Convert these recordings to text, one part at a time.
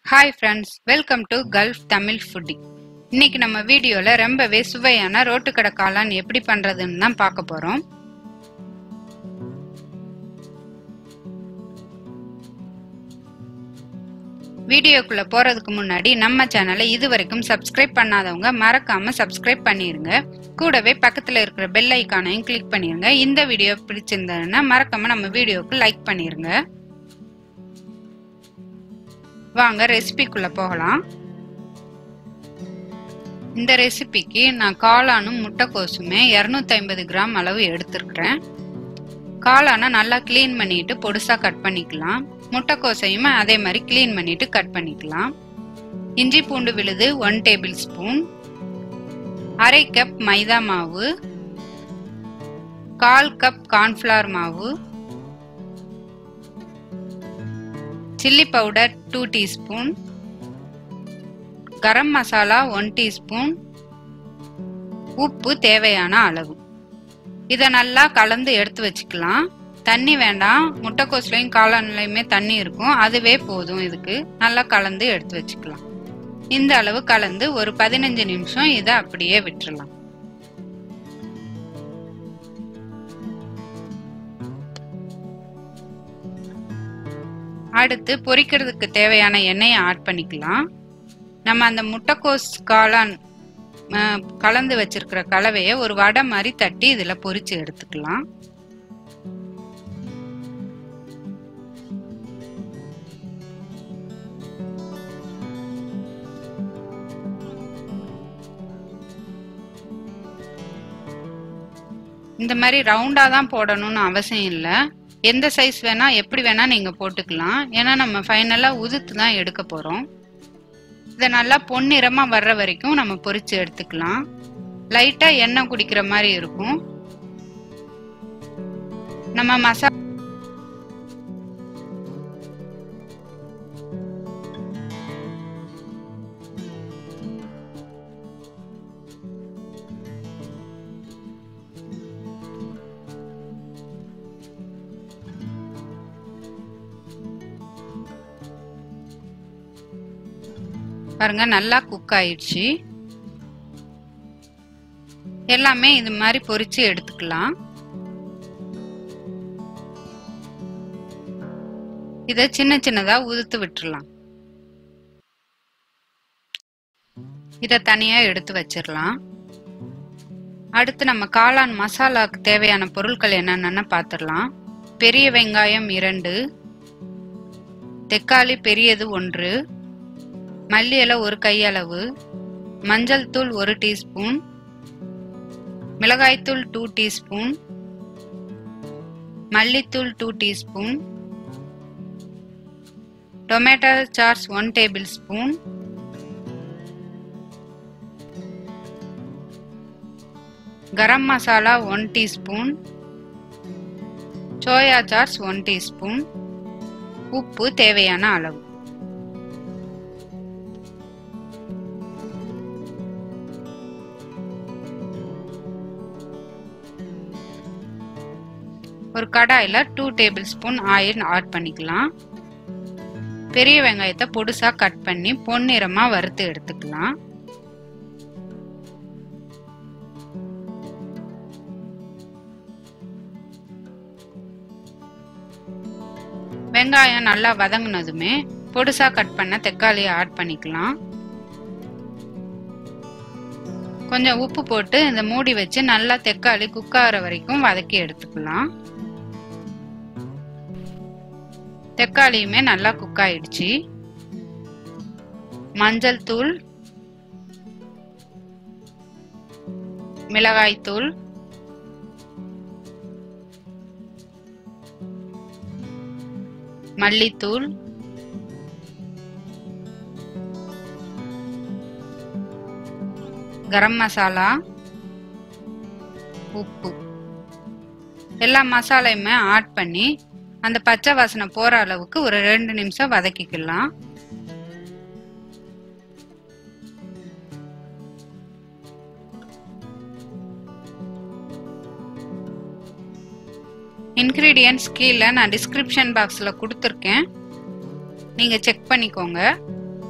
hi friends welcome to Gulf Tamil foodie இன்னைக்கு நம்ம வீடியோல ரொம்பவே சுவையான ரோட்டுக்கடை காளான் எப்படி பண்றதுன்னு தான் பார்க்க போறோம் வீடியோக்குள்ள போறதுக்கு முன்னாடி நம்ம சேனலை இது வரைக்கும் சப்ஸ்கிரைப் பண்ணாதவங்க மறக்காம சப்ஸ்கிரைப் பண்ணிருங்க கூடவே பக்கத்துல இருக்கிற பெல் ஐக்கானையும் கிளிக் பண்ணிருங்க இந்த வீடியோ பிடிச்சிருந்ததுன்னா மறக்காம நம்ம வீடியோக்கு லைக் பண்ணிருங்க வாங்க ரெசிபிக்குள்ள போகலாம் இந்த ரெசிபிக்கு நான் காளானும் முட்டைக்கோசுமே இரநூத்தி ஐம்பது கிராம் அளவு எடுத்திருக்கிறேன் காளானை நல்லா க்ளீன் பண்ணிட்டு பொடுசா கட் பண்ணிக்கலாம் முட்டைக்கோசையும் அதே மாதிரி க்ளீன் பண்ணிட்டு கட் பண்ணிக்கலாம் இஞ்சி பூண்டு விழுது ஒன் டேபிள் ஸ்பூன் அரை கப் மைதா மாவு கால் கப் கார்ன்ஃப்ளவர் மாவு chilli powder two teaspoon garam masala one teaspoon உப்பு தேவையான அளவு இதை நல்லா கலந்து எடுத்து வச்சுக்கலாம் தண்ணி வேண்டாம் முட்டைக்கோஸ்லையும் காளான்லையுமே தண்ணி இருக்கும் அதுவே போதும் இதுக்கு நல்லா கலந்து எடுத்து வச்சுக்கலாம் இந்த அளவு கலந்து ஒரு பதினஞ்சு நிமிஷம் இதை அப்படியே விட்டுறலாம் அடுத்து பொரிக்கிறதுக்கு தேவையான எண்ணெயை ஆட் பண்ணிக்கலாம் நம்ம அந்த முட்டைக்கோஸ் காளான் கலந்து வச்சிருக்கிற கலவையை ஒரு வடை மாதிரி தட்டி இதில் பொரிச்சு எடுத்துக்கலாம் இந்த மாதிரி ரவுண்டா தான் போடணும்னு அவசியம் இல்லை எந்த சைஸ் வேணா எப்படி வேணா நீங்க போட்டுக்கலாம் ஏன்னா நம்ம ஃபைனலா உதுத்து தான் எடுக்க போறோம் இதை நல்லா பொன்னிறமா வர்ற வரைக்கும் நம்ம பொரிச்சு எடுத்துக்கலாம் லைட்டா எண்ணெய் குடிக்கிற மாதிரி இருக்கும் நம்ம மசா பாருங்க நல்லா குக் ஆயிடுச்சு எல்லாமே இது மாதிரி பொரிச்சு எடுத்துக்கலாம் இத சின்ன சின்னதா உதுத்து விட்டுறலாம் இத தனியா எடுத்து வச்சிடலாம் அடுத்து நம்ம காளான் மசாலாக்கு தேவையான பொருட்கள் என்னென்னு பார்த்துடலாம் பெரிய வெங்காயம் இரண்டு தக்காளி பெரியது ஒன்று மல்லி இலை ஒரு கையளவு மஞ்சள் தூள் ஒரு டீஸ்பூன் மிளகாய்த்தூள் டூ டீஸ்பூன் மல்லித்தூள் two teaspoon tomato SARS one table spoon கரம் masala one teaspoon soya SARS one teaspoon உப்பு தேவையான அளவு ஒரு கடாயில் two table spoon oil add பண்ணிக்கலாம் பெரிய வெங்காயத்தை பொடுசா கட் பண்ணி பொன்னிறமா வறுத்து எடுத்துக்கலாம் வெங்காயம் நல்லா வதங்கினதுமே பொடுசா கட் பண்ண தக்காளியை ஆட் பண்ணிக்கலாம் கொஞ்சம் உப்பு போட்டு இந்த மூடி வச்சு நல்லா தக்காளி குக் ஆகிற வரைக்கும் வதக்கி எடுத்துக்கலாம் தக்காளியுமே நல்லா குக் ஆயிடுச்சு மஞ்சள் தூள் மிளகாய் தூள் மல்லித்தூள் கரம் மசாலா உப்பு எல்லா மசாலையுமே ஆட் பண்ணி அந்த பச்சை வாசனை போற அளவுக்கு ஒரு ரெண்டு நிமிஷம் வதக்கிக்கலாம் இன்க்ரீடியன்ட்ஸ் கீழே நான் டிஸ்கிரிப்ஷன் பாக்ஸில் கொடுத்துருக்கேன் நீங்கள் செக் பண்ணிக்கோங்க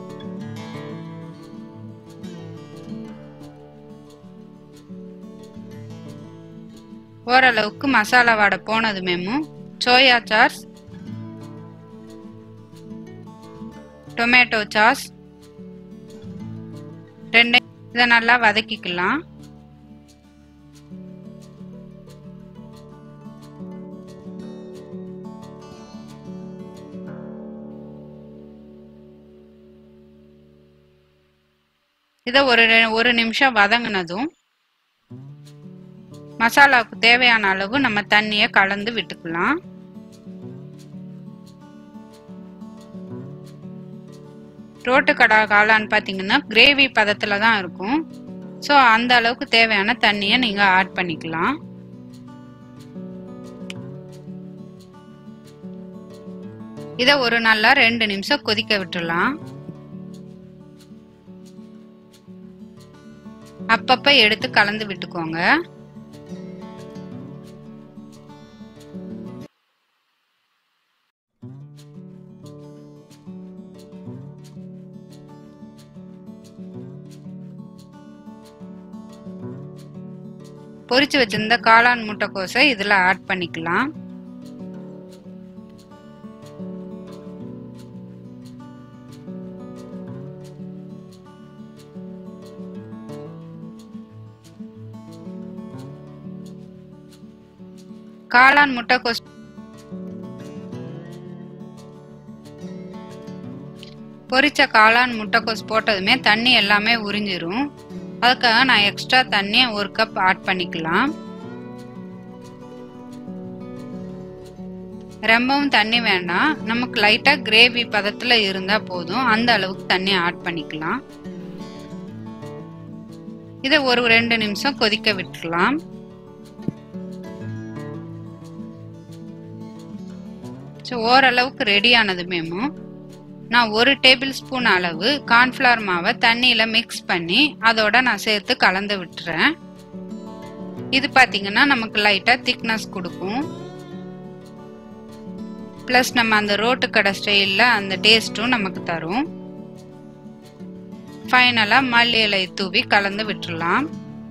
ஓரளவுக்கு மசாலா வாடை போனதுமேமும் சோயா சாஸ் டொமேட்டோ சாஸ் ரெண்டு இதை நல்லா வதக்கிக்கலாம் இதை ஒரு ரெ- ஒரு நிமிஷம் வதங்கினதும் மசாலாவுக்கு தேவையான அளவு நம்ம தண்ணியை கலந்து விட்டுக்கலாம் ரோட்டு கடா காளான்னு பார்த்தீங்கன்னா கிரேவி பதத்தில் தான் இருக்கும் ஸோ அந்த அளவுக்கு தேவையான தண்ணியை நீங்கள் ஆட் பண்ணிக்கலாம் இதை ஒரு நல்லா ரெண்டு நிமிஷம் கொதிக்க விட்டுடலாம் அப்பப்ப எடுத்து கலந்து விட்டுக்கோங்க பொரிச்சு வச்சிருந்த காளான் முட்டைக்கோஸை இதுல ஆட் பண்ணிக்கலாம் காளான் முட்டைக்கோஸ் பொரிச்ச காளான் முட்டைக்கோஸ் போட்டதுமே தண்ணி எல்லாமே உறிஞ்சிரும் அதுக்காக நான் எக்ஸ்ட்ரா தண்ணி ஒரு கப் ஆட் பண்ணிக்கலாம் ரொம்பவும் தண்ணி வேண்டாம் நமக்கு லைட்டா கிரேவி பதத்துல இருந்தா போதும் அந்த அளவுக்கு தண்ணி ஆட் பண்ணிக்கலாம் இதை ஒரு ரெண்டு நிமிஷம் கொதிக்க விட்டுலாம் ஸோ ஓரளவுக்கு ரெடி ஆனதுமேமும் நான் ஒரு டேபிள் ஸ்பூன் அளவு கார்ன்ஃப்ளவர் மாவை தண்ணியில மிக்ஸ் பண்ணி அதோட நான் சேர்த்து கலந்து விட்டுறேன் இது பார்த்தீங்கன்னா நமக்கு லைட்டா திக்னஸ் கொடுக்கும் ப்ளஸ் நம்ம அந்த ரோட்டு கடை ஸ்டைலில் அந்த டேஸ்ட்டும் நமக்கு தரும் ஃபைனலாக மல்லி இலை தூவி கலந்து விட்டுடலாம்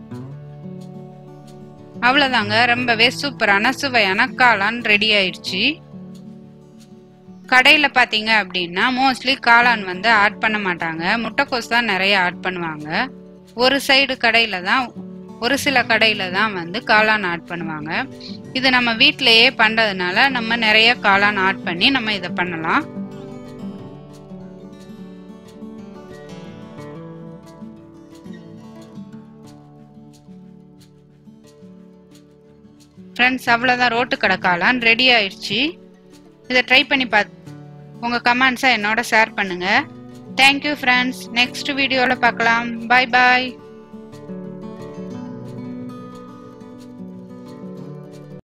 அவ்வளோதாங்க ரொம்பவே சூப்பரான சுவையான காளான் ரெடி ஆயிடுச்சு கடையில் பார்த்தீங்க அப்படின்னா மோஸ்ட்லி காளான் வந்து ஆட் பண்ண மாட்டாங்க முட்டைக்கோஸ் தான் நிறைய ஆட் பண்ணுவாங்க ஒரு சைடு கடையில் தான் ஒரு சில கடையில் தான் வந்து காளான் ஆட் பண்ணுவாங்க இது நம்ம வீட்டிலேயே பண்ணுறதுனால நம்ம நிறைய காளான் ஆட் பண்ணி நம்ம இதை பண்ணலாம் ஃப்ரெண்ட்ஸ் அவ்வளோதான் ரோட்டு கடை காளான் ரெடி ஆயிடுச்சு இதை ட்ரை பண்ணி பார்த்து உங்கள் கமெண்ட்ஸை என்னோட ஷேர் பண்ணுங்கள் தேங்க்யூ ஃப்ரெண்ட்ஸ் நெக்ஸ்ட் வீடியோவில் பார்க்கலாம் பாய் பாய்